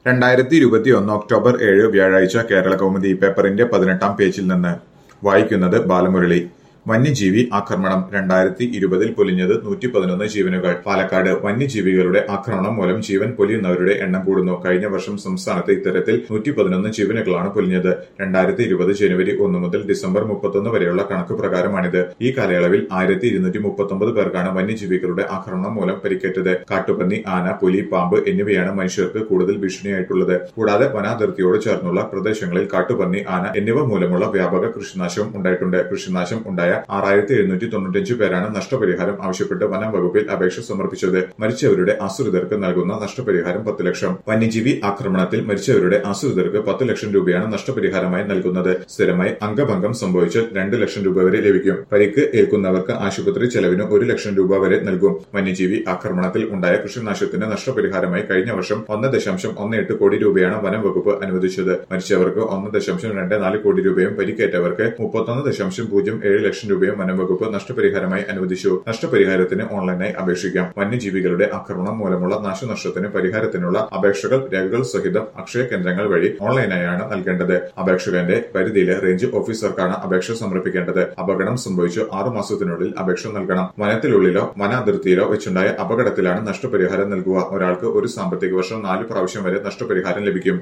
രണ്ടായിരത്തി ഇരുപത്തിയൊന്ന് ഒക്ടോബർ ഏഴ് വ്യാഴാഴ്ച കേരള കൗമുദി പേപ്പറിന്റെ പതിനെട്ടാം പേജിൽ നിന്ന് വായിക്കുന്നത് ബാലമുരളി വന്യജീവി ആക്രമണം രണ്ടായിരത്തി ഇരുപതിൽ പൊലിഞ്ഞത് നൂറ്റി പതിനൊന്ന് ജീവനുകൾ പാലക്കാട് വന്യജീവികളുടെ ആക്രമണം മൂലം ജീവൻ പൊലിയുന്നവരുടെ എണ്ണം കൂടുന്നു കഴിഞ്ഞ വർഷം സംസ്ഥാനത്ത് ഇത്തരത്തിൽ നൂറ്റി പതിനൊന്ന് ജീവനുകളാണ് പൊലിഞ്ഞത് രണ്ടായിരത്തി ഇരുപത് ജനുവരി ഒന്ന് മുതൽ ഡിസംബർ മുപ്പത്തൊന്ന് വരെയുള്ള കണക്ക് പ്രകാരമാണിത് ഈ കാലയളവിൽ ആയിരത്തി ഇരുന്നൂറ്റി മുപ്പത്തൊമ്പത് പേർക്കാണ് വന്യജീവികളുടെ ആക്രമണം മൂലം പരിക്കേറ്റത് കാട്ടുപന്നി ആന പുലി പാമ്പ് എന്നിവയാണ് മനുഷ്യർക്ക് കൂടുതൽ ഭീഷണിയായിട്ടുള്ളത് കൂടാതെ വനാതിർത്തിയോട് ചേർന്നുള്ള പ്രദേശങ്ങളിൽ കാട്ടുപന്നി ആന എന്നിവ മൂലമുള്ള വ്യാപക കൃഷിനാശവും ഉണ്ടായിട്ടുണ്ട് കൃഷിനാശം ഉണ്ടായ ആറായിരത്തി എഴുന്നൂറ്റി തൊണ്ണൂറ്റഞ്ച് പേരാണ് നഷ്ടപരിഹാരം ആവശ്യപ്പെട്ട് വനം വകുപ്പിൽ അപേക്ഷ സമർപ്പിച്ചത് മരിച്ചവരുടെ ആശ്രിതർക്ക് നൽകുന്ന നഷ്ടപരിഹാരം പത്ത് ലക്ഷം വന്യജീവി ആക്രമണത്തിൽ മരിച്ചവരുടെ ആശ്രിതർക്ക് പത്ത് ലക്ഷം രൂപയാണ് നഷ്ടപരിഹാരമായി നൽകുന്നത് സ്ഥിരമായി അംഗഭംഗം സംഭവിച്ചാൽ രണ്ട് ലക്ഷം രൂപ വരെ ലഭിക്കും പരിക്ക് ഏൽക്കുന്നവർക്ക് ആശുപത്രി ചെലവിന് ഒരു ലക്ഷം രൂപ വരെ നൽകും വന്യജീവി ആക്രമണത്തിൽ ഉണ്ടായ കൃഷിനാശത്തിന് നഷ്ടപരിഹാരമായി കഴിഞ്ഞ വർഷം ഒന്ന് ദശാംശം ഒന്ന് എട്ട് കോടി രൂപയാണ് വനം വകുപ്പ് അനുവദിച്ചത് മരിച്ചവർക്ക് ഒന്ന് ദശാംശം രണ്ട് നാല് കോടി രൂപയും പരിക്കേറ്റവർക്ക് മുപ്പത്തൊന്ന് ദശാംശം പൂജ്യം ഏഴ് ലക്ഷം രൂപയും വനം വകുപ്പ് നഷ്ടപരിഹാരമായി അനുവദിച്ചു നഷ്ടപരിഹാരത്തിന് ഓൺലൈനായി അപേക്ഷിക്കാം വന്യജീവികളുടെ ആക്രമണം മൂലമുള്ള നാശനഷ്ടത്തിന് പരിഹാരത്തിനുള്ള അപേക്ഷകൾ രേഖകൾ സഹിതം അക്ഷയ കേന്ദ്രങ്ങൾ വഴി ഓൺലൈനായാണ് നൽകേണ്ടത് അപേക്ഷകന്റെ പരിധിയിലെ റേഞ്ച് ഓഫീസർക്കാണ് അപേക്ഷ സമർപ്പിക്കേണ്ടത് അപകടം സംഭവിച്ചു ആറു മാസത്തിനുള്ളിൽ അപേക്ഷ നൽകണം വനത്തിനുള്ളിലോ വന അതിർത്തിയിലോ വെച്ചുണ്ടായ അപകടത്തിലാണ് നഷ്ടപരിഹാരം നൽകുക ഒരാൾക്ക് ഒരു സാമ്പത്തിക വർഷം നാല് പ്രാവശ്യം വരെ നഷ്ടപരിഹാരം ലഭിക്കും